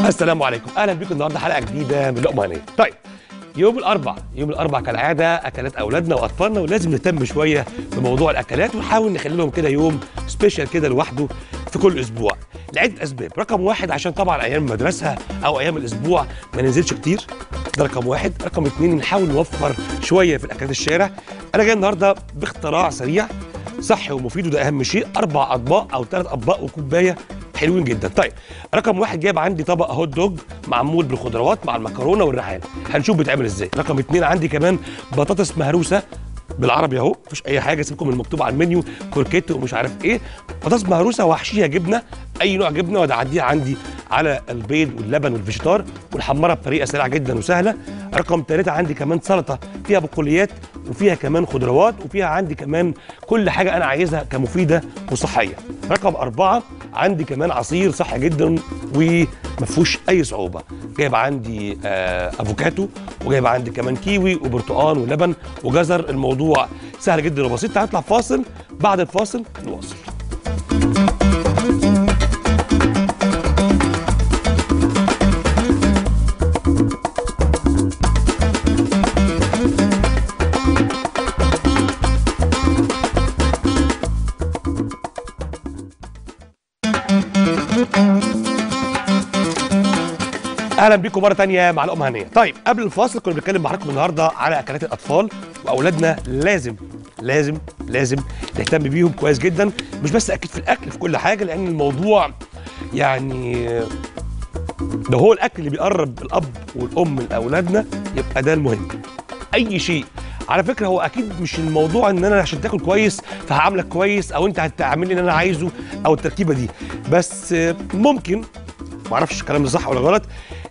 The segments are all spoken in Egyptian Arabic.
السلام عليكم اهلا بيكم النهارده حلقه جديده من لقمه هنيه طيب يوم الاربع يوم الاربع كالعاده اكلات اولادنا واطفالنا ولازم نهتم شويه بموضوع الاكلات ونحاول نخلي لهم كده يوم سبيشال كده لوحده في كل اسبوع لعده اسباب رقم واحد عشان طبعا ايام المدرسه او ايام الاسبوع ما ننزلش كتير ده رقم واحد رقم اتنين نحاول نوفر شويه في الاكلات الشارع انا جاي النهارده باختراع سريع صحي ومفيد وده اهم شيء اربع اطباق او ثلاث اطباق وكوبايه حلوين جدا طيب رقم واحد جايب عندي طبق هوت دوج معمول بالخضروات مع المكرونه والريحان هنشوف بيتعمل ازاي رقم اتنين عندي كمان بطاطس مهروسه بالعربي اهو مفيش اي حاجه سيبكم من المكتوب على المنيو كوركيت ومش عارف ايه بطاطس مهروسه واحشيها جبنه اي نوع جبنه وادعديها عندي على البيض واللبن والفيجيتار ونحمرها بطريقه سريعه جدا وسهله رقم ثلاثة عندي كمان سلطه فيها بقوليات وفيها كمان خضروات وفيها عندي كمان كل حاجه انا عايزها كمفيده وصحيه رقم أربعة عندي كمان عصير صحي جدا ومفهوش اي صعوبه جايب عندي آه افوكاتو وجايب عندي كمان كيوي وبرتقال ولبن وجزر الموضوع سهل جدا وبسيط تعال نطلع فاصل بعد الفاصل نواصل اهلا بيكم مره تانية مع لقمه هنيه طيب قبل الفاصل كنا بنتكلم مع حضراتكم النهارده على اكلات الاطفال واولادنا لازم لازم لازم نهتم بيهم كويس جدا مش بس اكيد في الاكل في كل حاجه لان الموضوع يعني ده هو الاكل اللي بيقرب الاب والام من اولادنا يبقى ده المهم اي شيء على فكره هو اكيد مش الموضوع ان انا عشان تاكل كويس فهعاملك كويس او انت هتعمل لي اللي انا عايزه او التركيبه دي بس ممكن ما اعرفش الكلام ده صح ولا غلط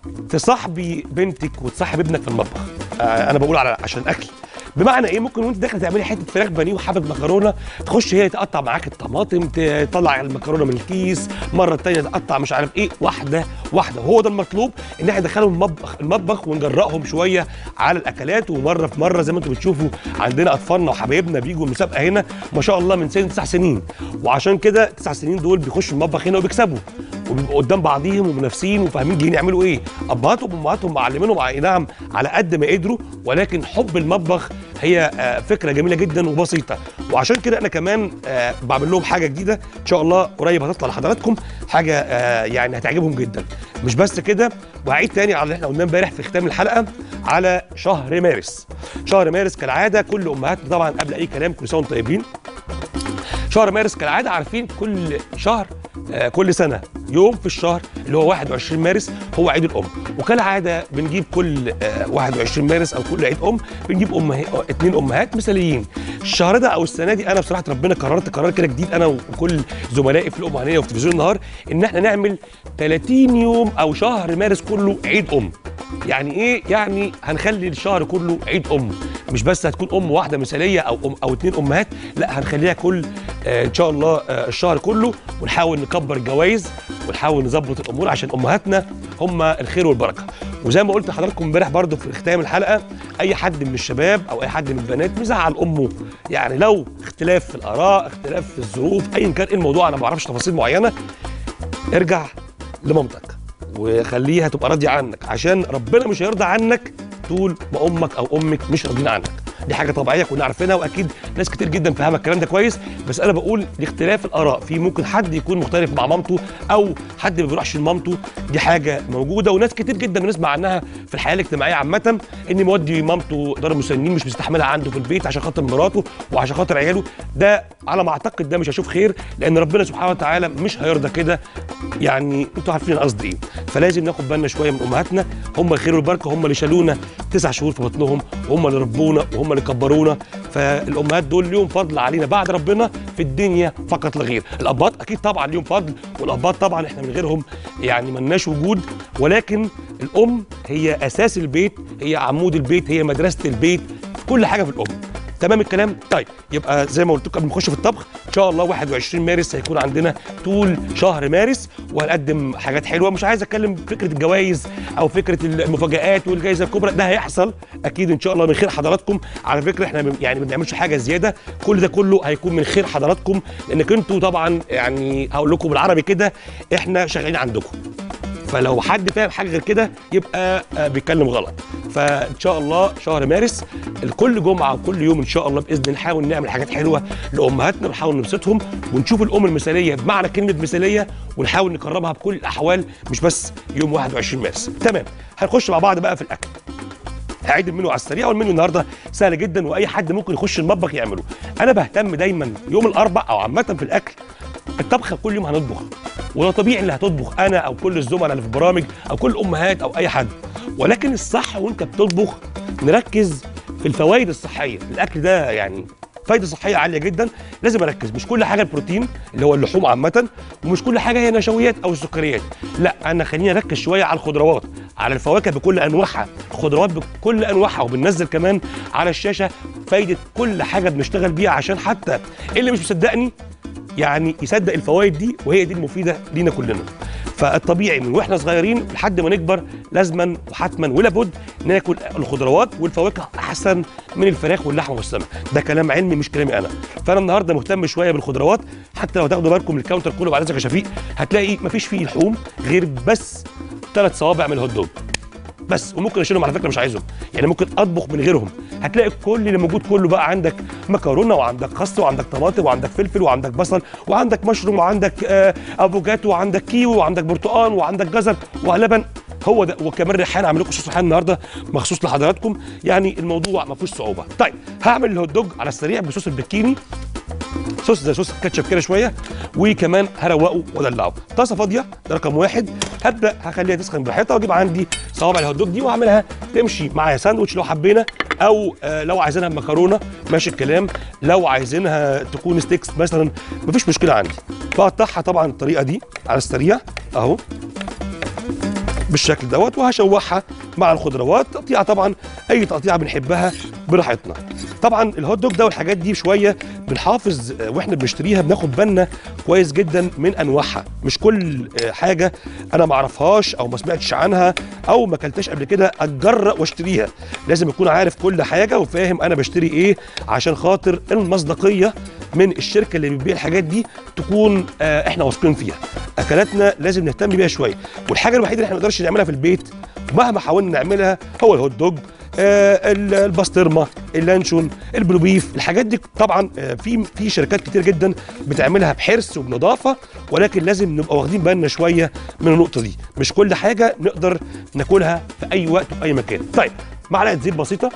تصاحبي بنتك وتصاحب ابنك في المطبخ آه انا بقول على عشان اكل بمعنى ايه ممكن وانت داخله تعملي حته فراخ بانيه وحبه مكرونه تخش هي تقطع معاك الطماطم تطلع المكرونه من الكيس مره تانية تقطع مش عارف ايه واحده واحده وهو ده المطلوب ان احنا ندخلهم المطبخ المطبخ ونجرأهم شويه على الاكلات ومره في مره زي ما انتم بتشوفوا عندنا اطفالنا وحبايبنا بيجوا المسابقه هنا ما شاء الله من سن تسع سنين وعشان كده تسع سنين دول بيخشوا المطبخ هنا وبيكسبوا وبيبقوا قدام بعضيهم ومنافسين وفاهمين جايين يعملوا ايه ابهاتهم وامهاتهم معلمينهم اي نعم على قد ما قدروا ولكن حب المطبخ هي فكره جميله جدا وبسيطه وعشان كده انا كمان بعمل لهم حاجه جديده ان شاء الله قريب هتطلع لحضراتكم حاجه يعني هتعجبهم جدا مش بس كده وهعيد تاني على اللي احنا قلناه امبارح في ختام الحلقه على شهر مارس شهر مارس كالعاده كل امهاتنا طبعا قبل اي كلام كل سنه وانتم طيبين شهر مارس كالعاده عارفين كل شهر آه كل سنه يوم في الشهر اللي هو 21 مارس هو عيد الام وكالعاده بنجيب كل آه 21 مارس او كل عيد ام بنجيب امه اتنين امهات مثاليين الشهر ده او السنه دي انا بصراحه ربنا قررت قرار كده جديد انا وكل زملائي في الام هنيه وفي تلفزيون النهار ان احنا نعمل 30 يوم او شهر مارس كله عيد ام يعني ايه يعني هنخلي الشهر كله عيد ام مش بس هتكون ام واحده مثاليه او ام او اتنين امهات لا هنخليها كل آه ان شاء الله آه الشهر كله ونحاول نكبر الجوائز ونحاول نظبط الامور عشان امهاتنا هم الخير والبركه وزي ما قلت لحضراتكم امبارح برضو في ختام الحلقه اي حد من الشباب او اي حد من البنات مزعل امه يعني لو اختلاف في الاراء اختلاف في الظروف ايا كان ايه الموضوع انا ما بعرفش تفاصيل معينه ارجع لمامتك وخليها تبقى راضيه عنك عشان ربنا مش هيرضى عنك طول ما امك او امك مش راضيين عنك دي حاجه طبيعيه كنا عارفينها واكيد ناس كتير جدا فاهمه الكلام ده كويس بس انا بقول لاختلاف الاراء في ممكن حد يكون مختلف مع مامته او حد ما بيروحش لمامته دي حاجه موجوده وناس كتير جدا بنسمع عنها في الحياه الاجتماعيه عامه ان مودي مامته دار المسنين مش مستحملها عنده في البيت عشان خاطر مراته وعشان خاطر عياله ده على ما اعتقد ده مش هشوف خير لان ربنا سبحانه وتعالى مش هيرضى كده يعني انتوا عارفين انا قصدي ايه فلازم ناخد بالنا شويه من امهاتنا هم الخير والبركه هم اللي شالونا تسع شهور في بطنهم وهم اللي ربونا وهم اللي كبرونا فالامهات دول ليهم فضل علينا بعد ربنا في الدنيا فقط لا غير الابات اكيد طبعا ليهم فضل والابات طبعا احنا من غيرهم يعني ملناش وجود ولكن الام هي اساس البيت هي عمود البيت هي مدرسه البيت كل حاجه في الام تمام الكلام طيب يبقى زي ما قلت لكم قبل ما نخش في الطبخ ان شاء الله 21 مارس هيكون عندنا طول شهر مارس وهنقدم حاجات حلوه مش عايز اتكلم فكره الجوائز او فكره المفاجات والجائزه الكبرى ده هيحصل اكيد ان شاء الله من خير حضراتكم على فكره احنا يعني ما بنعملش حاجه زياده كل ده كله هيكون من خير حضراتكم لانك انتوا طبعا يعني هقول لكم بالعربي كده احنا شغالين عندكم فلو حد فاهم حاجه غير كده يبقى آه، بيتكلم غلط فان شاء الله شهر مارس كل جمعه وكل يوم ان شاء الله باذن الله نحاول نعمل حاجات حلوه لامهاتنا ونحاول نبسطهم ونشوف الام المثاليه بمعنى كلمه مثاليه ونحاول نكرمها بكل الاحوال مش بس يوم 21 مارس تمام هنخش مع بعض بقى في الاكل هعيد المنيو على السريع والمنيو النهارده سهل جدا واي حد ممكن يخش المطبخ يعمله انا بهتم دايما يوم الاربع او عامه في الاكل الطبخه كل يوم هنطبخ وده طبيعي اللي هتطبخ انا او كل الزملاء اللي في البرامج او كل الامهات او اي حد ولكن الصح وانت بتطبخ نركز في الفوائد الصحيه الاكل ده يعني فايده صحيه عاليه جدا لازم اركز مش كل حاجه البروتين اللي هو اللحوم عامه ومش كل حاجه هي نشويات او السكريات لا انا خليني اركز شويه على الخضروات على الفواكه بكل انواعها الخضروات بكل انواعها وبننزل كمان على الشاشه فايده كل حاجه بنشتغل بيها عشان حتى اللي مش مصدقني يعني يصدق الفوائد دي وهي دي المفيده لينا كلنا فالطبيعي من واحنا صغيرين لحد ما نكبر لازما وحتما ولابد ناكل الخضروات والفواكه احسن من الفراخ واللحمه والسمك ده كلام علمي مش كلامي انا فانا النهارده مهتم شويه بالخضروات حتى لو تاخدوا بالكم من الكاونتر كله بعد اذنك يا شفيق هتلاقي مفيش فيه لحوم غير بس ثلاث صوابع من الهوت دوج بس وممكن اشيلهم على فكره مش عايزهم يعني ممكن اطبخ من غيرهم هتلاقي كل اللي موجود كله بقى عندك مكرونه وعندك خس وعندك طماطم وعندك فلفل وعندك بصل وعندك مشروم وعندك آه افوكاتو وعندك كيوي وعندك برتقال وعندك جزر ولبن هو ده وكمان ريحان عامل لكم صوص ريحان النهارده مخصوص لحضراتكم يعني الموضوع ما فيهوش صعوبه طيب هعمل الهوت دوج على السريع بصوص البكيني صوص زي صوص الكاتشب كده شويه وكمان هروقه وادلعه طاسه فاضيه ده رقم واحد هبدا هخليها تسخن براحتها واجيب عندي صوابع الهوت دوج دي واعملها تمشي معايا ساندوتش لو حبينا او آه لو عايزينها مكرونه ماشي الكلام لو عايزينها تكون ستيكس مثلا مفيش مشكله عندي بقطعها طبعا الطريقه دي على السريع اهو بالشكل دوت وهشوحها مع الخضروات تقطيعه طبعا اي تقطيعه بنحبها براحتنا طبعا الهوت دوج ده والحاجات دي شويه بنحافظ آه، واحنا بنشتريها بناخد بالنا كويس جدا من انواعها مش كل آه، حاجه انا ما اعرفهاش او ما سمعتش عنها او ما اكلتهاش قبل كده اتجرأ واشتريها لازم اكون عارف كل حاجه وفاهم انا بشتري ايه عشان خاطر المصداقيه من الشركه اللي بتبيع الحاجات دي تكون آه، احنا واثقين فيها اكلاتنا لازم نهتم بيها شويه والحاجه الوحيده اللي احنا ما نقدرش نعملها في البيت مهما حاولنا نعملها هو الهوت دوج آه، ال- البسطرمه اللانشون البلو بيف الحاجات دي طبعا آه، في في شركات كتير جدا بتعملها بحرص وبنظافه ولكن لازم نبقى واخدين بالنا شويه من النقطه دي مش كل حاجه نقدر ناكلها في اي وقت وفي اي مكان طيب معلقه زيت بسيطه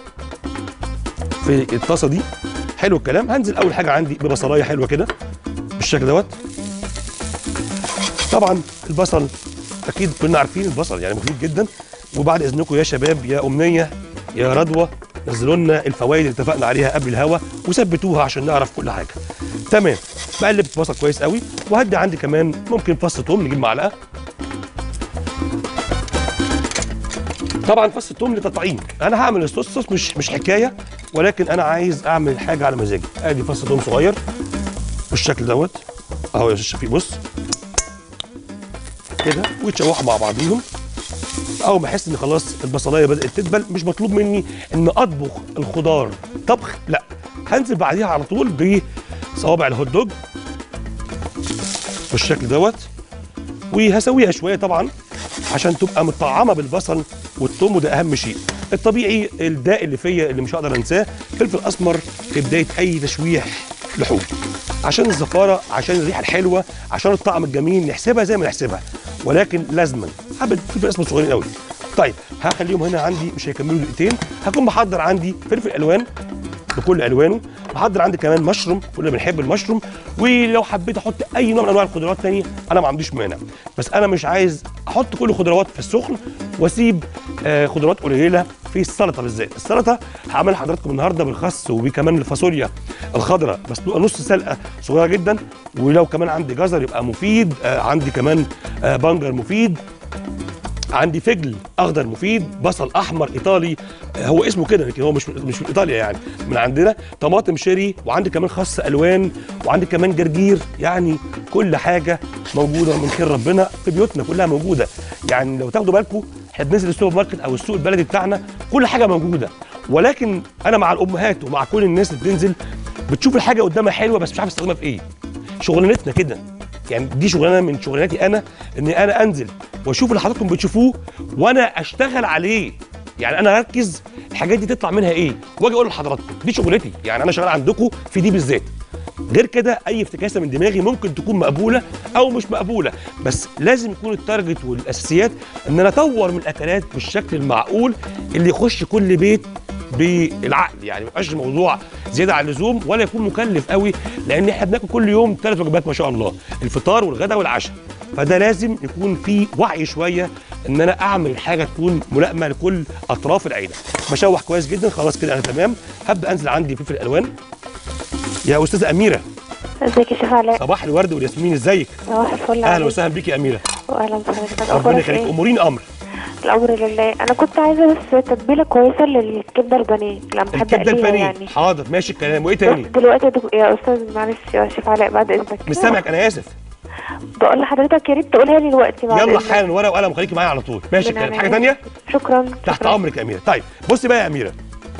في الطاسه دي حلو الكلام هنزل اول حاجه عندي ببصلايه حلوه كده بالشكل دوت طبعا البصل اكيد كلنا عارفين البصل يعني مفيد جدا وبعد اذنكم يا شباب يا امنيه يا رضوى نزلوا لنا الفوائد اللي اتفقنا عليها قبل الهوا وثبتوها عشان نعرف كل حاجه تمام بقلب البصل كويس قوي وهدي عندي كمان ممكن فص ثوم نجيب معلقه طبعا فص الثوم لتطعيم انا هعمل الصوص صوص مش مش حكايه ولكن انا عايز اعمل حاجه على مزاجي ادي فص ثوم صغير بالشكل دوت اهو يا استاذ شفيق بص كده ويتشوحوا مع بعضيهم اول ما احس ان خلاص البصلايه بدات تدبل مش مطلوب مني ان اطبخ الخضار طبخ لا هنزل بعديها على طول بصوابع الهوت دوج بالشكل دوت وهسويها شويه طبعا عشان تبقى مطعمه بالبصل والثوم وده اهم شيء الطبيعي الداء اللي فيا اللي مش هقدر انساه فلفل اسمر في بدايه اي تشويح لحوم عشان الزفاره عشان الريحه الحلوه عشان الطعم الجميل نحسبها زي ما نحسبها ولكن لازما حبه فلفل اسمر صغيرين قوي طيب هخليهم هنا عندي مش هيكملوا دقيقتين هكون بحضر عندي فلفل الوان بكل الوانه بحضر عندي كمان مشروم كلنا بنحب المشروم ولو حبيت احط اي نوع من انواع الخضروات تانية انا ما عنديش مانع بس انا مش عايز احط كل الخضروات في السخن واسيب آه خضروات قليله في السلطه بالذات السلطه هعمل لحضراتكم النهارده بالخس وكمان الفاصوليا الخضراء مسلوقه نص سلقه صغيره جدا ولو كمان عندي جزر يبقى مفيد آه عندي كمان آه بنجر مفيد عندي فجل اخضر مفيد بصل احمر ايطالي آه، هو اسمه كده لكن هو مش مش من ايطاليا يعني من عندنا طماطم شيري وعندي كمان خس الوان وعندي كمان جرجير يعني كل حاجه موجوده من خير ربنا في بيوتنا كلها موجوده يعني لو تاخدوا بالكم احنا بننزل السوبر ماركت او السوق البلدي بتاعنا كل حاجه موجوده ولكن انا مع الامهات ومع كل الناس اللي بتنزل بتشوف الحاجه قدامها حلوه بس مش عارف استخدمها في ايه شغلانتنا كده يعني دي شغلانه من شغلاناتي انا ان انا انزل واشوف اللي حضراتكم بتشوفوه وانا اشتغل عليه يعني انا اركز الحاجات دي تطلع منها ايه واجي اقول لحضراتكم دي شغلتي يعني انا شغال عندكم في دي بالذات غير كده اي افتكاسه من دماغي ممكن تكون مقبوله او مش مقبوله بس لازم يكون التارجت والاساسيات ان انا اطور من الاكلات بالشكل المعقول اللي يخش كل بيت بالعقل يعني ما يبقاش الموضوع زياده عن اللزوم ولا يكون مكلف قوي لان احنا بناكل كل يوم ثلاث وجبات ما شاء الله الفطار والغداء والعشاء فده لازم يكون في وعي شويه ان انا اعمل حاجه تكون ملائمه لكل اطراف العيله بشوح كويس جدا خلاص كده انا تمام هبدا انزل عندي فلفل الوان يا استاذه اميره ازيك يا شيخ علاء صباح الورد والياسمين ازيك صباح الفل اهلا عليك. وسهلا بيكي يا اميره واهلا بحضرتك ربنا اخبارك يخليك ايه امورين امر الامر لله انا كنت عايزه بس تتبيله كويسه للكبده البانيه لما بحب الكبده اقليها البانيه يعني حاضر ماشي الكلام وايه بس تاني دلوقتي يا دك- يا استاذ معلش يا شيخ علاء بعد اذنك مش سامعك انا اسف بقول لحضرتك يا ريت تقولها لي دلوقتي بعد يلا إذنك. حالا ورقه وقلم وخليكي معايا على طول ماشي من الكلام عينيا. حاجه تانيه شكرا تحت شكراً. امرك يا اميره طيب بصي بقى يا اميره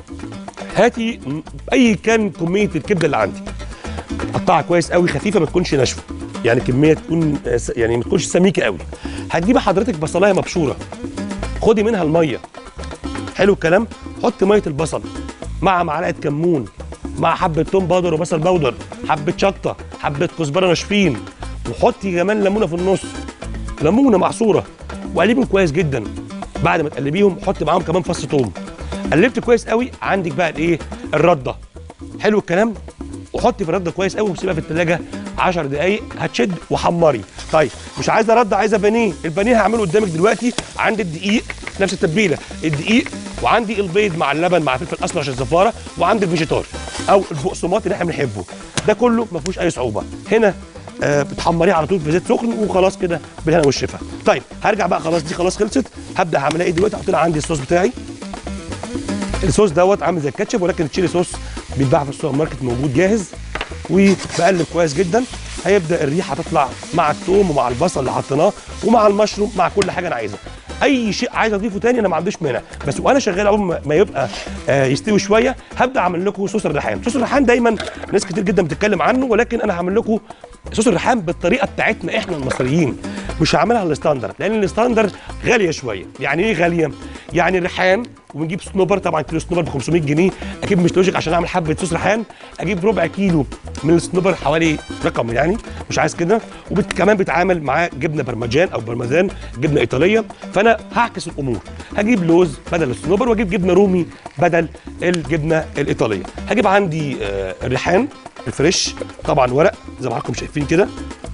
هاتي م- اي كان كميه الكبده اللي عندي قطعها كويس قوي خفيفه ما تكونش ناشفه يعني كميه تكون آه، س- يعني ما تكونش سميكه قوي هتجيبي حضرتك بصلايه مبشوره خدي منها الميه حلو الكلام حطي ميه البصل مع معلقه كمون مع حبه توم باودر وبصل باودر حبه شطه حبه كزبره ناشفين وحطي كمان ليمونه في النص ليمونه معصوره وقلبهم كويس جدا بعد ما تقلبيهم حطي معاهم كمان فص ثوم قلبت كويس قوي عندك بقى الايه الرده حلو الكلام وحطي في الرده كويس قوي وسيبها في الثلاجه 10 دقائق هتشد وحمري طيب مش عايزه رده عايزه بانيه البانيه هعمله قدامك دلوقتي عندي الدقيق نفس التتبيله الدقيق وعندي البيض مع اللبن مع فلفل اسمر عشان الزفاره وعندي الفيجيتار او البقسماط اللي احنا بنحبه ده كله ما فيهوش اي صعوبه هنا آه بتحمريه على طول في زيت سخن وخلاص كده بالهنا والشفا طيب هرجع بقى خلاص دي خلاص خلصت هبدا هعملها ايه دلوقتي احط لها عندي الصوص بتاعي الصوص دوت عامل زي الكاتشب ولكن التشيلي صوص بيتباع في السوبر ماركت موجود جاهز وبقلب كويس جدا هيبدا الريحه تطلع مع الثوم ومع البصل اللي حطيناه ومع المشروم مع كل حاجه انا عايزها اي شيء عايز اضيفه تاني انا ما عنديش مانع بس وانا شغال اول ما ما يبقى آه يستوي شويه هبدا اعمل لكم صوص الريحان صوص الريحان دايما ناس كتير جدا بتتكلم عنه ولكن انا هعمل لكم صوص الريحان بالطريقه بتاعتنا احنا المصريين مش هعملها الستاندر لان الستاندر غاليه شويه يعني ايه غاليه يعني الريحان ونجيب صنوبر طبعا كيلو صنوبر ب 500 جنيه اكيد مش لوجيك عشان اعمل حبه صوص ريحان اجيب ربع كيلو من الصنوبر حوالي رقم يعني مش عايز كده وكمان بيتعامل معاه جبنه برمجان او برمجان جبنه ايطاليه فانا هعكس الامور هجيب لوز بدل الصنوبر واجيب جبنه رومي بدل الجبنه الايطاليه هجيب عندي آه، الريحان الفريش طبعا ورق زي ما حضراتكم شايفين كده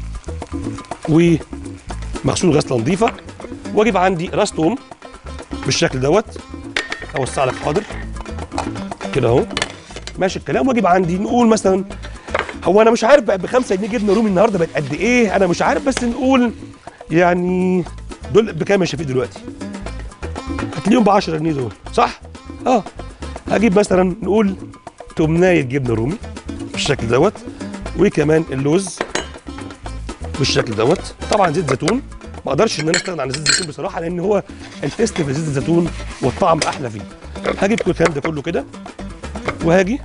ومغسول غسله نظيفه واجيب عندي راس توم بالشكل دوت اوسع لك حاضر كده اهو ماشي الكلام واجيب عندي نقول مثلا هو انا مش عارف بقى ب 5 جنيه جبنه رومي النهارده بقت قد ايه انا مش عارف بس نقول يعني دول بكام يا شفيق دلوقتي؟ هتلاقيهم ب 10 جنيه دول صح؟ اه هجيب مثلا نقول تمنايه جبنه رومي بالشكل دوت وكمان اللوز بالشكل دوت طبعا زيت زيتون ما اقدرش ان انا استغنى عن زيت الزيتون بصراحه لان هو التيست في زيت الزيتون والطعم احلى فيه هجيب كل الكلام ده كله كده وهاجي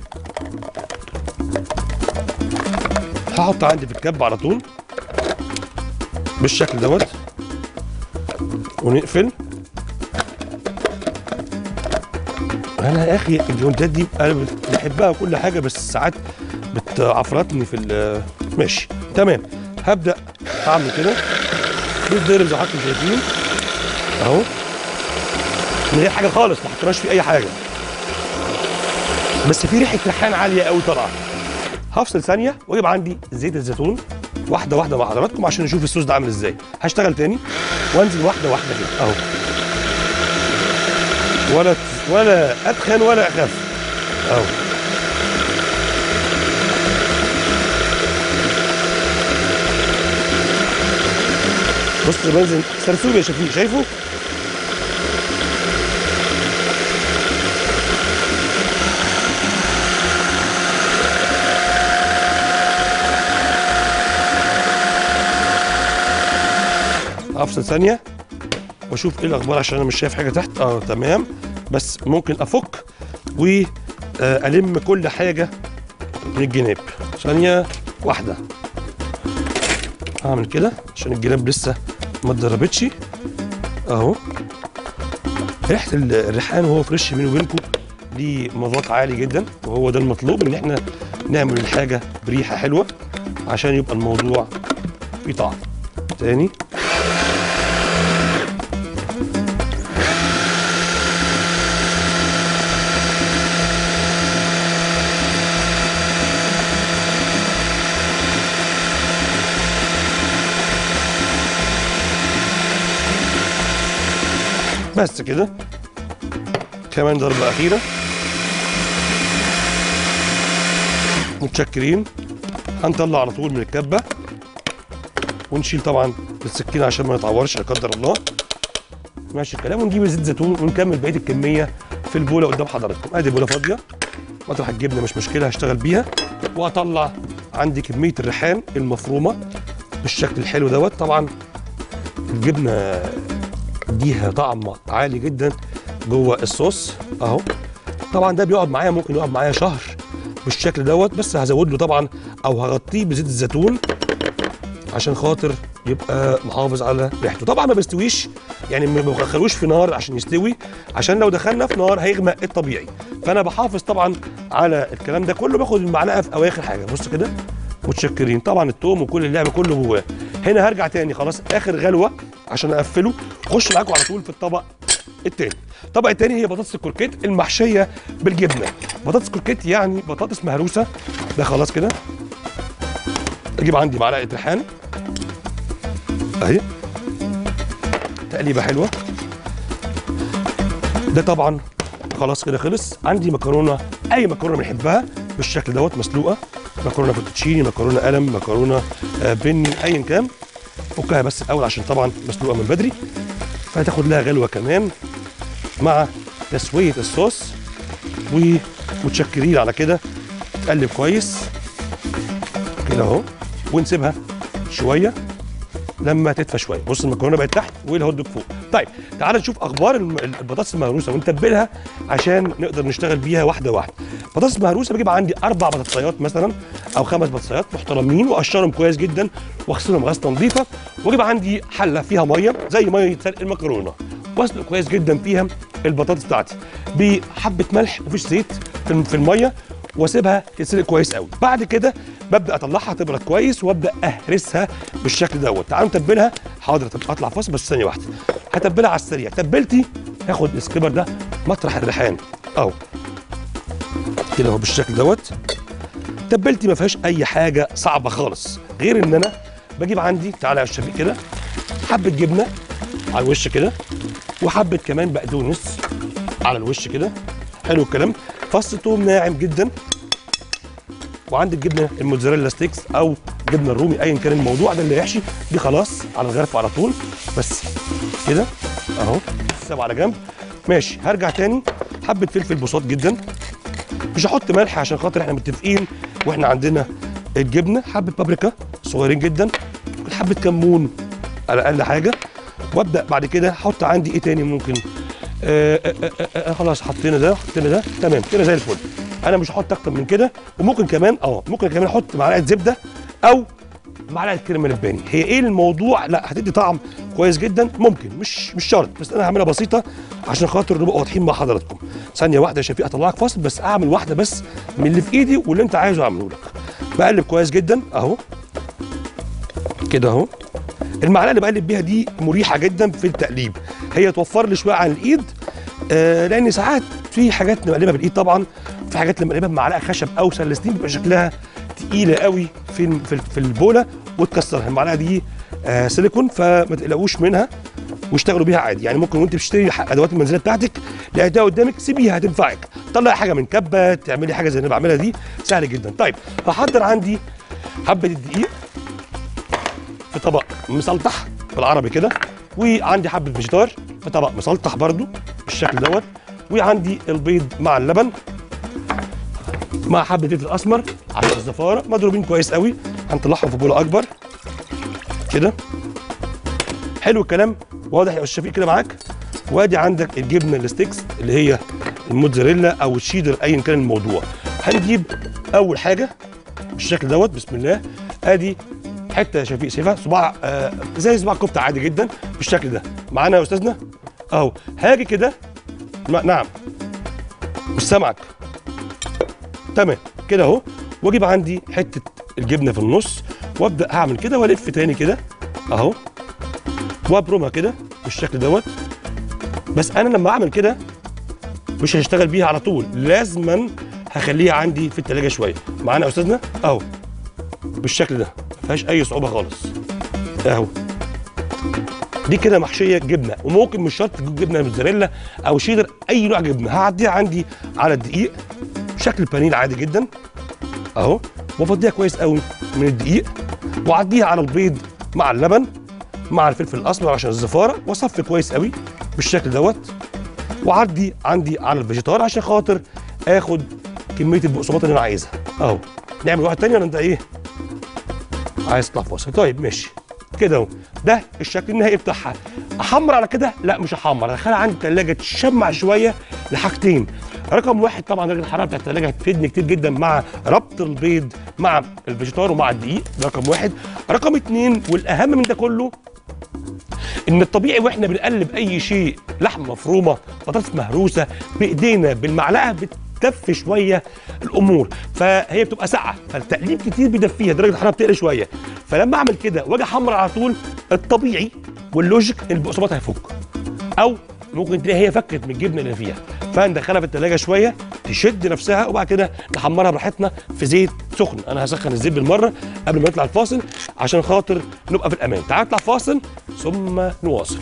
هحط عندي في الكب على طول بالشكل دوت ونقفل انا يا اخي الجوندات دي انا بحبها وكل حاجه بس ساعات بتعفرتني في ال- ماشي تمام هبدا اعمل كده بيتضرب زي ما حضراتكم شايفين اهو من غير حاجه خالص ما حطيناش فيه اي حاجه بس في ريحه ريحان عاليه قوي طالعه هفصل ثانيه واجيب عندي زيت الزيتون واحده واحده مع حضراتكم عشان نشوف الصوص ده عامل ازاي هشتغل تاني وانزل واحده واحده كده اهو ولا ولا اتخن ولا اخف اهو بص بنزل سرسوب يا شفيق شايفه افصل ثانيه واشوف ايه الاخبار عشان انا مش شايف حاجه تحت اه تمام بس ممكن افك والم كل حاجه من الجناب ثانيه واحده هعمل كده عشان الجناب لسه ما اتضربتش اهو ريحه ال- الريحان وهو فريش بيني وبينكم ليه مذاق عالي جدا وهو ده المطلوب ان احنا نعمل الحاجه بريحه حلوه عشان يبقى الموضوع فيه طعم تاني بس كده كمان ضربة أخيرة متشكرين هنطلع على طول من الكبة ونشيل طبعا السكينة عشان ما نتعورش لا قدر الله ماشي الكلام ونجيب زيت زيتون ونكمل بقية الكمية في البولة قدام حضراتكم ادي بولة فاضية مطرح الجبنة مش مشكلة هشتغل بيها واطلع عندي كمية الريحان المفرومة بالشكل الحلو دوت طبعا الجبنة اديها طعم عالي جدا جوه الصوص اهو طبعا ده بيقعد معايا ممكن يقعد معايا شهر بالشكل دوت بس هزود له طبعا او هغطيه بزيت الزيتون عشان خاطر يبقى محافظ على ريحته طبعا ما بيستويش يعني ما بخلوش في نار عشان يستوي عشان لو دخلنا في نار هيغمق الطبيعي فانا بحافظ طبعا على الكلام ده كله باخد المعلقه في اواخر حاجه بص كده متشكرين طبعا التوم وكل اللعب كله جواه هنا هرجع تاني خلاص اخر غلوه عشان اقفله اخش معاكم على طول في الطبق التاني الطبق التاني هي بطاطس الكركيت المحشيه بالجبنه بطاطس كركيت يعني بطاطس مهروسه ده خلاص كده اجيب عندي معلقه ريحان اهي تقليبه حلوه ده طبعا خلاص كده خلص عندي مكرونه اي مكرونه بنحبها بالشكل دوت مسلوقه مكرونه فوتوتشيني مكرونه قلم مكرونه آه، بني ايا كان فكها بس الاول عشان طبعا مسلوقه من بدري فهتاخد لها غلوه كمان مع تسويه الصوص ومتشكرين على كده تقلب كويس كده اهو ونسيبها شويه لما تدفى شويه بص المكرونه بقت تحت والهوت دوج فوق طيب تعال نشوف اخبار الم- البطاطس المهروسه ونتبلها عشان نقدر نشتغل بيها واحده واحده بطاطس مهروسه بجيب عندي اربع بطاطسيات مثلا او خمس بطاطسيات محترمين واقشرهم كويس جدا واغسلهم غسله نظيفه واجيب عندي حله فيها ميه زي ميه سلق المكرونه واسلق كويس جدا فيها البطاطس بتاعتي بحبه ملح مفيش زيت في في الميه واسيبها تتسلق كويس قوي بعد كده ببدا اطلعها تبرد كويس وابدا اهرسها بالشكل دوت تعالوا نتبلها حاضر طب اطلع فاصل بس ثانيه واحده هتبلها على السريع تبلتي هاخد السكيبر ده مطرح الريحان اهو كده اهو بالشكل دوت تبلتي ما فيهاش اي حاجه صعبه خالص غير ان انا بجيب عندي تعالى يا شفيق كده حبه جبنه على الوش كده وحبه كمان بقدونس على الوش كده حلو الكلام فص توم ناعم جدا وعندك جبنه الموتزاريلا ستيكس او جبنه الرومي ايا كان الموضوع ده اللي يحشي دي خلاص على الغرف على طول بس كده اهو سيبها على جنب ماشي هرجع تاني حبه فلفل بساط جدا مش هحط ملح عشان خاطر احنا متفقين واحنا عندنا الجبنه حبه بابريكا صغيرين جدا حبه كمون على اقل حاجه وابدا بعد كده احط عندي ايه تاني ممكن آه آه آه آه خلاص حطينا ده حطينا ده تمام كده زي الفل انا مش هحط اكتر من كده وممكن كمان اه ممكن كمان احط معلقه زبده او معلقه كريمه لباني هي ايه الموضوع لا هتدي طعم كويس جدا ممكن مش مش شرط بس انا هعملها بسيطه عشان خاطر نبقى واضحين مع حضراتكم ثانيه واحده يا شفيق اطلعك فاصل بس اعمل واحده بس من اللي في ايدي واللي انت عايزه اعمله لك بقلب كويس جدا اهو كده اهو المعلقه اللي بقلب بيها دي مريحه جدا في التقليب هي توفر لي شويه عن الايد آه لان ساعات في حاجات نقلبها بالايد طبعا في حاجات لما نقلبها بمعلقه خشب او سلستين بيبقى شكلها تقيله قوي في في في البوله وتكسرها المعلقه دي آه سيليكون فما تقلقوش منها واشتغلوا بيها عادي يعني ممكن وانت بتشتري ح- ادوات المنزليه بتاعتك لقيتها قدامك سيبيها هتنفعك طلعي حاجه من كبه تعملي حاجه زي اللي أنا بعملها دي سهل جدا طيب هحضر عندي حبه الدقيق في طبق مسلطح بالعربي كده وعندي حبه فيجيتار في طبق مسلطح برضو بالشكل دوت وعندي البيض مع اللبن مع حبه فلفل اسمر عشان الزفاره مضروبين كويس قوي هنطلعهم في بوله اكبر كده حلو الكلام واضح يا استاذ شفيق كده معاك وادي عندك الجبنه الستيكس اللي هي الموتزاريلا او الشيدر ايا كان الموضوع هنجيب اول حاجه بالشكل دوت بسم الله ادي حته يا شفيق شايفها صباع آه زي صباع كفته عادي جدا بالشكل ده معانا يا استاذنا اهو هاجي كده م- نعم مش سامعك تمام كده اهو واجيب عندي حته الجبنه في النص وابدا اعمل كده والف تاني كده اهو وابرمها كده بالشكل دوت بس انا لما اعمل كده مش هشتغل بيها على طول لازما هخليها عندي في التلاجة شويه معانا يا استاذنا اهو بالشكل ده ما فيهاش اي صعوبه خالص اهو دي كده محشيه جبنه وممكن مش شرط تجيب جبنه موتزاريلا او شيدر اي نوع جبنه هعديها عندي على الدقيق شكل بانيه عادي جدا اهو وافضيها كويس قوي من الدقيق واعديها على البيض مع اللبن مع الفلفل الاسمر عشان الزفاره واصفي كويس قوي بالشكل دوت وعدي عندي على الفيجيتار عشان خاطر اخد كميه البقسماط اللي انا عايزها اهو نعمل واحد تاني ولا انت ايه عايز تطلع فاصل طيب ماشي كده اهو ده الشكل النهائي بتاعها احمر على كده لا مش احمر ادخلها عندي الثلاجه تشمع شويه لحاجتين رقم واحد طبعا درجه الحراره بتاعت الثلاجه هتفيدني كتير جدا مع ربط البيض مع الفيجيتار ومع الدقيق ده رقم واحد رقم اتنين والاهم من ده كله ان الطبيعي واحنا بنقلب اي شيء لحمه مفرومه بطاطس مهروسه بايدينا بالمعلقه بتدفي شويه الامور فهي بتبقى ساقعه فالتقليب كتير بيدفيها درجه الحراره بتقل شويه فلما اعمل كده واجي احمر على طول الطبيعي واللوجيك ان البقسماط هيفك او ممكن تلاقي هي فكت من الجبنه اللي فيها فندخلها في التلاجة شويه تشد نفسها وبعد كده نحمرها براحتنا في زيت سخن انا هسخن الزيت بالمره قبل ما نطلع الفاصل عشان خاطر نبقى في الامان تعال نطلع فاصل ثم نواصل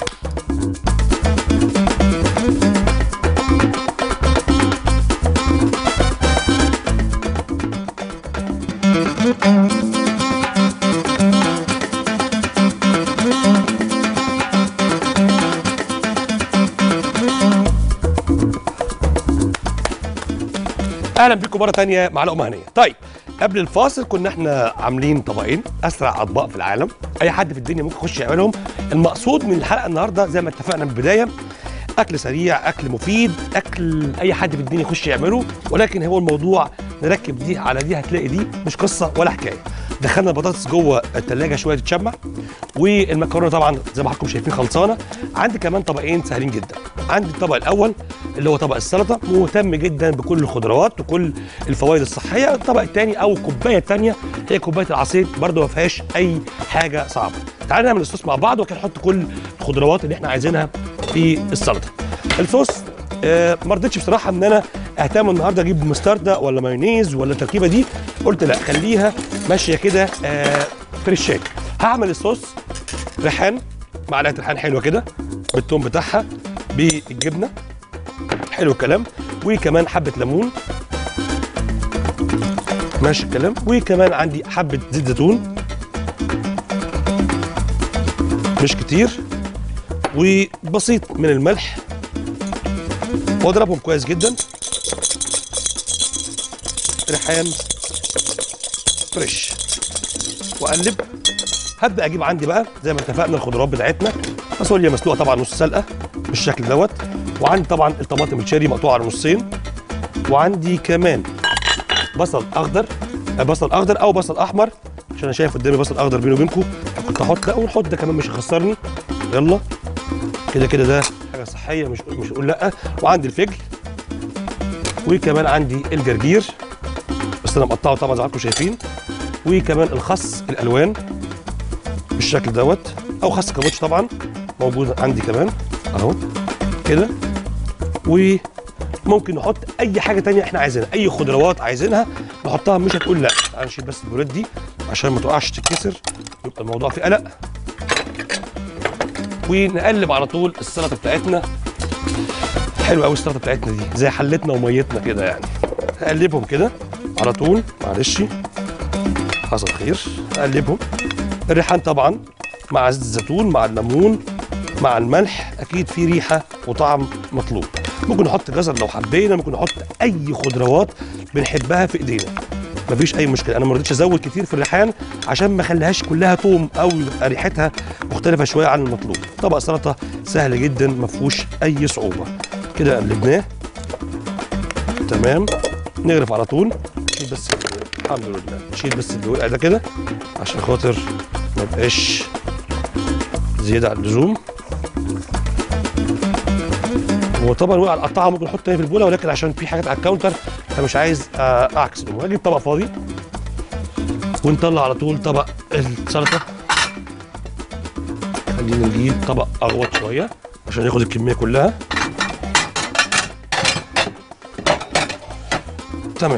اهلا بيكم مره تانية مع لقمه هنيه طيب قبل الفاصل كنا احنا عاملين طبقين اسرع اطباق في العالم اي حد في الدنيا ممكن يخش يعملهم المقصود من الحلقه النهارده زي ما اتفقنا من البدايه اكل سريع اكل مفيد اكل اي حد في الدنيا يخش يعمله ولكن هو الموضوع نركب دي على دي هتلاقي دي مش قصه ولا حكايه دخلنا البطاطس جوه التلاجة شويه تتشمع والمكرونه طبعا زي ما حضراتكم شايفين خلصانه عندي كمان طبقين سهلين جدا عندي الطبق الاول اللي هو طبق السلطه مهتم جدا بكل الخضروات وكل الفوائد الصحيه الطبق الثاني او الكوبايه الثانيه هي كوبايه العصير برده ما فيهاش اي حاجه صعبه تعالى نعمل الصوص مع بعض وكده نحط كل الخضروات اللي احنا عايزينها في السلطه الصوص آه ما رضيتش بصراحه ان انا اهتم النهارده اجيب مستردة ولا مايونيز ولا التركيبه دي قلت لا خليها ماشيه كده آه فريشات هعمل الصوص ريحان معلقه ريحان حلوه كده بالثوم بتاعها بالجبنه حلو الكلام وكمان حبه ليمون ماشي الكلام وكمان عندي حبه زيت زيتون مش كتير وبسيط من الملح واضربهم كويس جدا ريحان فريش واقلب هبدا اجيب عندي بقى زي ما اتفقنا الخضروات بتاعتنا فاصوليا مسلوقه طبعا نص سلقه بالشكل دوت وعندي طبعا الطماطم الشيري مقطوعه على نصين وعندي كمان بصل اخضر آه، بصل اخضر او بصل احمر عشان انا شايف قدامي بصل اخضر بيني وبينكم كنت احط لا ونحط ده كمان مش هيخسرني يلا كده كده ده حاجه صحيه مش مش اقول لا وعندي الفجل وكمان عندي الجرجير بس انا مقطعه طبعا زي ما انتم شايفين وكمان الخس الالوان بالشكل دوت او خس كابوتش طبعا موجود عندي كمان اهو كده وممكن نحط اي حاجه تانية احنا عايزينها اي خضروات عايزينها نحطها مش هتقول لا تعال نشيل بس البوريت دي عشان ما تقعش تتكسر يبقى الموضوع فيه قلق ونقلب على طول السلطه بتاعتنا حلوه قوي السلطه بتاعتنا دي زي حلتنا وميتنا كده يعني هقلبهم كده على طول معلش حصل خير اقلبهم الريحان طبعا مع زيت الزيتون مع الليمون مع الملح اكيد في ريحه وطعم مطلوب ممكن نحط جزر لو حبينا ممكن نحط اي خضروات بنحبها في ايدينا مفيش اي مشكله انا ما رضيتش ازود كتير في الريحان عشان ما اخليهاش كلها توم او يبقى ريحتها مختلفه شويه عن المطلوب طبق سلطه سهل جدا ما فيهوش اي صعوبه كده قلبناه تمام نغرف على طول نشيل بس الحمد لله نشيل بس اللي وقع ده كده عشان خاطر ما يبقاش زياده عن اللزوم هو طبعا وقع القطعه ممكن احط تاني في البوله ولكن عشان في حاجات على الكاونتر فمش عايز آه، اعكس الامور هجيب طبق فاضي ونطلع على طول طبق السلطه خلينا نجيب طبق اغوط شويه عشان ياخد الكميه كلها تمام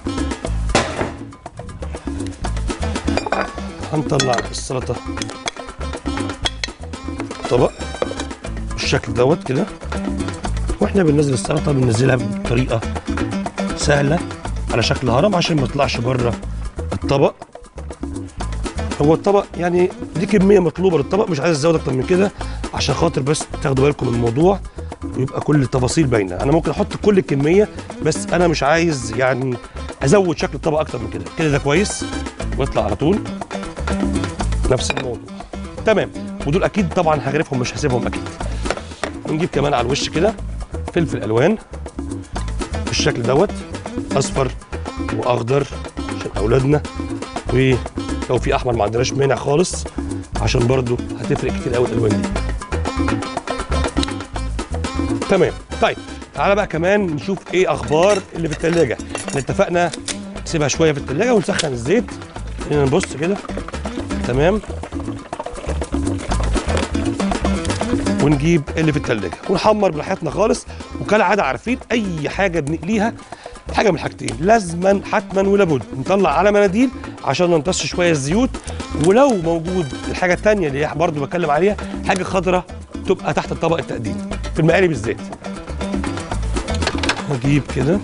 هنطلع السلطه طبق بالشكل دوت كده واحنا بننزل السلطه بننزلها بطريقه سهله على شكل هرم عشان ما تطلعش بره الطبق هو الطبق يعني دي كميه مطلوبه للطبق مش عايز ازود اكتر من كده عشان خاطر بس تاخدوا بالكم من الموضوع ويبقى كل التفاصيل باينه انا ممكن احط كل الكميه بس انا مش عايز يعني ازود شكل الطبق اكتر من كده كده ده كويس واطلع على طول نفس الموضوع تمام ودول اكيد طبعا هغرفهم مش هسيبهم اكيد ونجيب كمان على الوش كده فلفل الوان بالشكل دوت اصفر واخضر عشان اولادنا ولو في احمر ما عندناش مانع خالص عشان برضو هتفرق كتير قوي الالوان دي تمام طيب تعالى بقى كمان نشوف ايه اخبار اللي في التلاجة احنا اتفقنا نسيبها شويه في التلاجة ونسخن الزيت خلينا نبص كده تمام ونجيب اللي في التلاجة ونحمر براحتنا خالص وكالعاده عارفين اي حاجه بنقليها حاجه من الحاجتين لازما حتما ولابد نطلع على مناديل عشان نمتص شويه الزيوت ولو موجود الحاجه الثانيه اللي هي برضه بتكلم عليها حاجه خضراء تبقى تحت الطبق التقديم في المقالي بالذات هجيب كده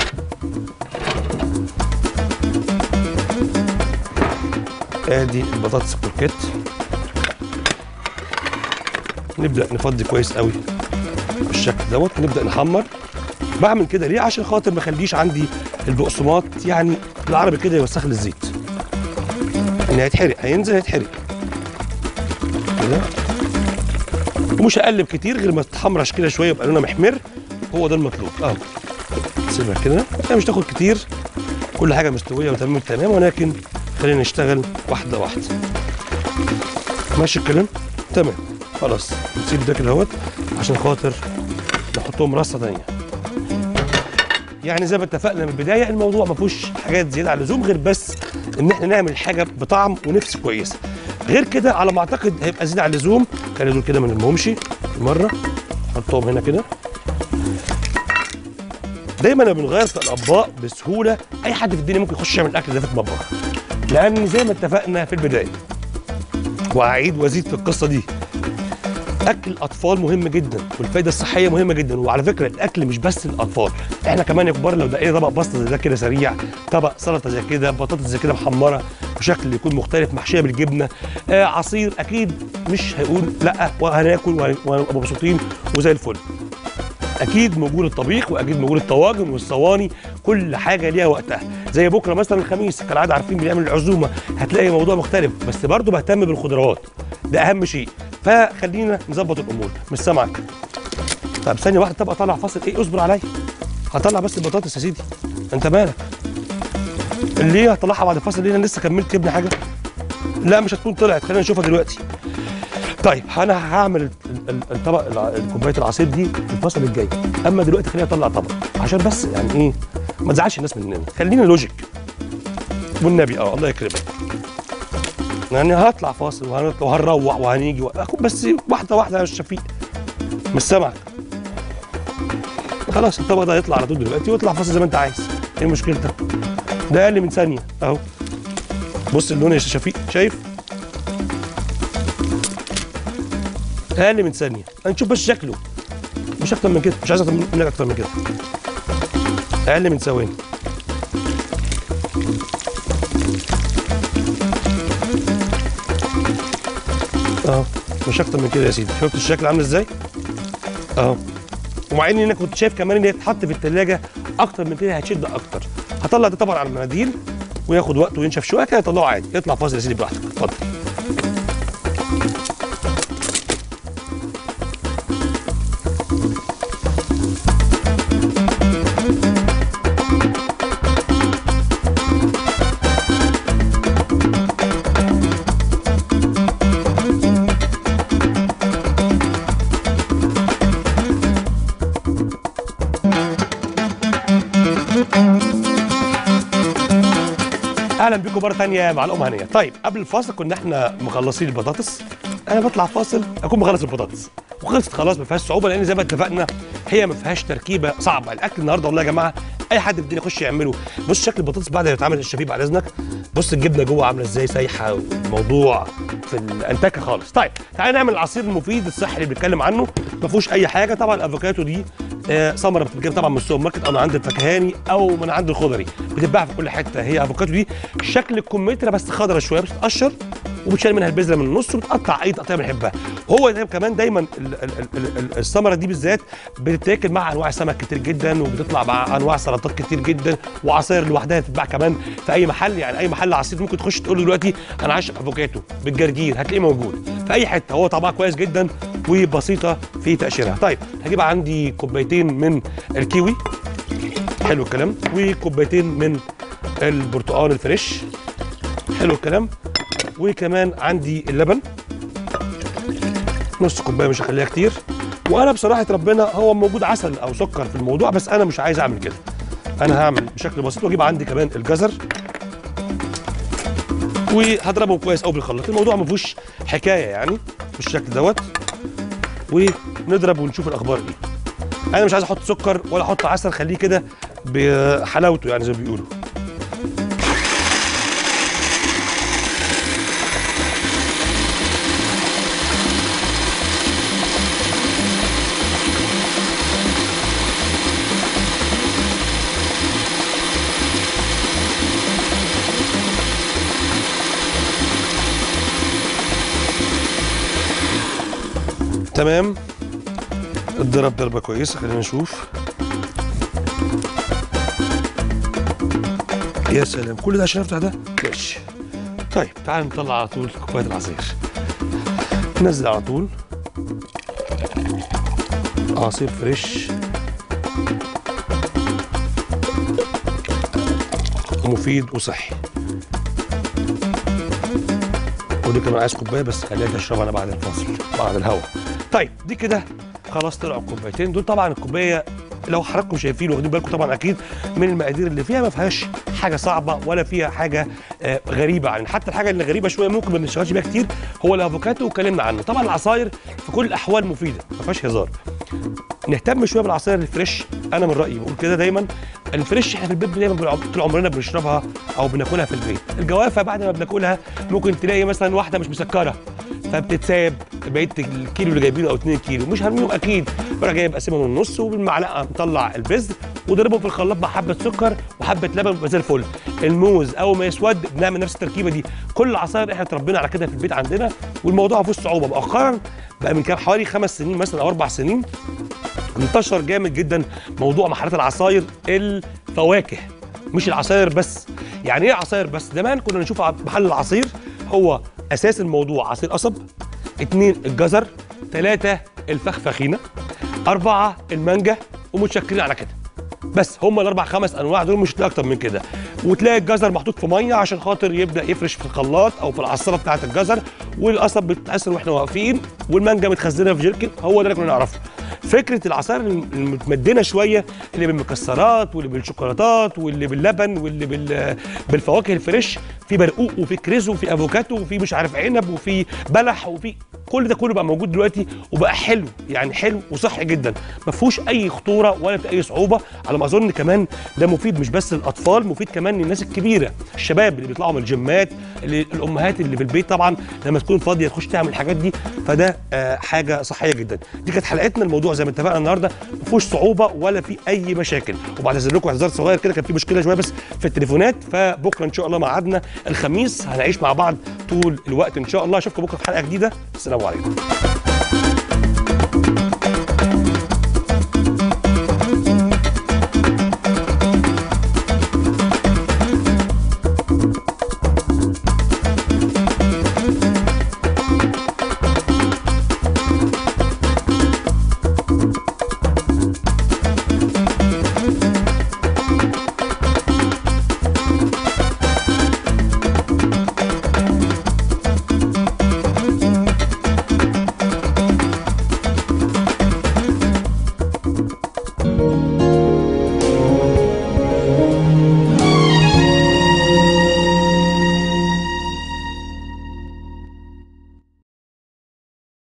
ادي البطاطس الكروكيت نبدا نفضي كويس قوي بالشكل دوت ونبدا نحمر بعمل كده ليه عشان خاطر ما اخليش عندي البقسماط يعني بالعربي كده يوسخ لي الزيت ان هيتحرق هينزل هيتحرق كده ومش هقلب كتير غير ما تتحمرش كده شويه يبقى لونها محمر هو ده المطلوب اهو سيبها كده هي مش تاخد كتير كل حاجه مستويه وتمام التمام ولكن خلينا نشتغل واحده واحده ماشي الكلام تمام خلاص نسيب ده كده اهوت عشان خاطر نحطهم رصه تانيه يعني زي ما اتفقنا من البدايه الموضوع ما فيهوش حاجات زياده عن اللزوم غير بس ان احنا نعمل حاجه بطعم ونفس كويسه غير كده على ما اعتقد هيبقى زياده عن اللزوم خلينا دول كده ما نرميهمش مره نحطهم هنا كده دايما لما بنغير في الاطباق بسهوله اي حد في الدنيا ممكن يخش يعمل الاكل ده في المطبخ لان زي ما اتفقنا في البدايه وهعيد وازيد في القصه دي اكل الاطفال مهم جدا والفايده الصحيه مهمه جدا وعلى فكره الاكل مش بس للاطفال احنا كمان يا كبار لو دقينا طبق باستا زي ده كده سريع طبق سلطه زي كده بطاطس زي كده محمره بشكل يكون مختلف محشيه بالجبنه آه عصير اكيد مش هيقول لا وهناكل وهن- وهنبقى مبسوطين وزي الفل اكيد موجود الطبيخ واكيد موجود الطواجن والصواني كل حاجه ليها وقتها زي بكره مثلا الخميس كالعاده عارفين بنعمل العزومه هتلاقي موضوع مختلف بس برضه بهتم بالخضروات ده اهم شيء فخلينا نظبط الامور مش سامعك طب ثانيه واحده طب اطلع فاصل ايه اصبر عليا هطلع بس البطاطس يا سيدي انت مالك ليه هطلعها بعد الفاصل ليه انا لسه كملت يا ابني حاجه لا مش هتكون طلعت خلينا نشوفها دلوقتي طيب انا هعمل ال- ال- الطبق الع- كوبايه العصير دي في الفصل الجاي اما دلوقتي خليني اطلع طبق عشان بس يعني ايه ما تزعلش الناس مننا خلينا لوجيك والنبي اه الله يكرمك يعني هطلع فاصل وهنطلع وهنروح وهنيجي وأكون بس واحده واحده يا شفيق مش سامعك خلاص الطبق ده هيطلع على طول دلوقتي واطلع فاصل زي ما انت عايز ايه مشكلتك ده اقل من ثانيه اهو بص اللون يا شفيق شايف اقل من ثانيه هنشوف بس شكله مش اكتر من كده مش عايز اكتر من- منك اكتر من كده اقل من ثواني اهو مش اكتر من كده يا سيدي شفت الشكل عامل ازاي اهو ومع ان انا كنت شايف كمان ان هي تتحط في الثلاجه اكتر من كده هتشد اكتر هطلع ده طبعا على المناديل وياخد وقت وينشف شويه كده يطلعه عادي يطلع فاصل يا سيدي براحتك اتفضل اهلا بيكم مره ثانيه مع الام هنيه طيب قبل الفاصل كنا احنا مخلصين البطاطس انا بطلع فاصل اكون مخلص البطاطس وخلصت خلاص ما فيهاش صعوبه لان زي ما اتفقنا هي ما فيهاش تركيبه صعبه الاكل النهارده والله يا جماعه اي حد في الدنيا يخش يعمله بص شكل البطاطس بعد ما يتعمل الشفيف بعد اذنك بص الجبنه جوه عامله ازاي سايحه والموضوع في الانتكه خالص طيب تعالى نعمل العصير المفيد الصحي اللي بنتكلم عنه ما فيهوش اي حاجه طبعا الافوكاتو دي آه، ثمره بتتجاب طبعا من السوبر ماركت او من عند الفكهاني او من عند الخضري بتتباع في كل حته هي افوكاتو دي شكل الكمثرى بس خضرا شويه بتتقشر وبتشال منها البذره من النص وبتقطع اي تقطيع بنحبها هو ده كمان دايما ال- ال- ال- ال- ال- الثمره دي بالذات بتتاكل مع انواع سمك كتير جدا وبتطلع مع انواع سلطات كتير جدا وعصاير لوحدها تتباع كمان في اي محل يعني اي محل عصير ممكن تخش تقول له دلوقتي انا عايش افوكاتو بالجرجير هتلاقيه موجود في اي حته هو طعمها كويس جدا وبسيطه في تقشيرها طيب هجيب عندي كوبايتين من الكيوي حلو الكلام وكوبايتين من البرتقال الفريش حلو الكلام وكمان عندي اللبن نص كوبايه مش هخليها كتير وانا بصراحه ربنا هو موجود عسل او سكر في الموضوع بس انا مش عايز اعمل كده انا هعمل بشكل بسيط واجيب عندي كمان الجزر وهضربهم كويس قوي بالخلاط الموضوع ما فيهوش حكايه يعني بالشكل دوت ونضرب ونشوف الاخبار ايه انا مش عايز احط سكر ولا احط عسل خليه كده بحلاوته يعني زي ما بيقولوا تمام اتضرب ضربه كويسه خلينا نشوف يا سلام كل ده عشان افتح ده ماشي طيب تعال نطلع على طول كوبايه العصير نزل على طول عصير فريش مفيد وصحي ودي كمان عايز كوبايه بس خليها تشربها انا بعد الفاصل بعد الهوا طيب دي كده خلاص طلعوا الكوبايتين دول طبعا الكوبايه لو حضراتكم شايفين واخدين بالكم طبعا اكيد من المقادير اللي فيها ما فيهاش حاجه صعبه ولا فيها حاجه آه، غريبه يعني حتى الحاجه اللي غريبه شويه ممكن ما نشتغلش بيها كتير هو الافوكاتو واتكلمنا عنه طبعا العصاير في كل الاحوال مفيده ما فيهاش هزار نهتم شويه بالعصاير الفريش انا من رايي بقول كده دايما الفريش احنا في البيت دايما بنع- طول عمرنا بنشربها او بناكلها في البيت الجوافه بعد ما بناكلها ممكن تلاقي مثلا واحده مش مسكره فبتتساب بقيه الكيلو اللي جايبينه او 2 كيلو مش هرميهم اكيد بروح جايب قسمهم النص وبالمعلقه مطلع البذر وضربهم في الخلاط مع حبه سكر وحبه لبن يبقى زي الفل الموز اول ما يسود بنعمل نفس التركيبه دي كل عصاير احنا اتربينا على كده في البيت عندنا والموضوع ما فيهوش صعوبه مؤخرا بقى من كام حوالي خمس سنين مثلا او اربع سنين انتشر جامد جدا موضوع محلات العصاير الفواكه مش العصاير بس يعني ايه عصاير بس زمان كنا نشوف ع- محل العصير هو اساس الموضوع عصير قصب اتنين الجزر ثلاثة الفخفخينة أربعة المانجا ومتشكرين على كده بس هم الاربع خمس انواع دول مش هتلاقي اكتر من كده وتلاقي الجزر محطوط في ميه عشان خاطر يبدا يفرش في الخلاط او في العصاره بتاعه الجزر والقصب بيتعصر واحنا واقفين والمانجا متخزنه في جيركن هو ده اللي كنا نعرفه فكره العصائر المتمدنه شويه اللي بالمكسرات واللي بالشوكولاتات واللي باللبن واللي بال بالفواكه الفريش في برقوق وفي كريزو وفي افوكاتو وفي مش عارف عنب وفي بلح وفي كل ده كله بقى موجود دلوقتي وبقى حلو يعني حلو وصحي جدا ما فيهوش اي خطوره ولا في اي صعوبه على ما اظن كمان ده مفيد مش بس للاطفال مفيد كمان للناس الكبيره الشباب اللي بيطلعوا من الجيمات اللي الامهات اللي في البيت طبعا لما تكون فاضيه تخش تعمل الحاجات دي فده آه حاجه صحيه جدا دي كانت حلقتنا الموضوع زي ما اتفقنا النهارده ما فيهوش صعوبه ولا في اي مشاكل وبعتذر لكم اعتذار صغير كده كان في مشكله شويه بس في التليفونات فبكره ان شاء الله ميعادنا الخميس هنعيش مع بعض طول الوقت ان شاء الله اشوفكم بكره في حلقه جديده السلام عليكم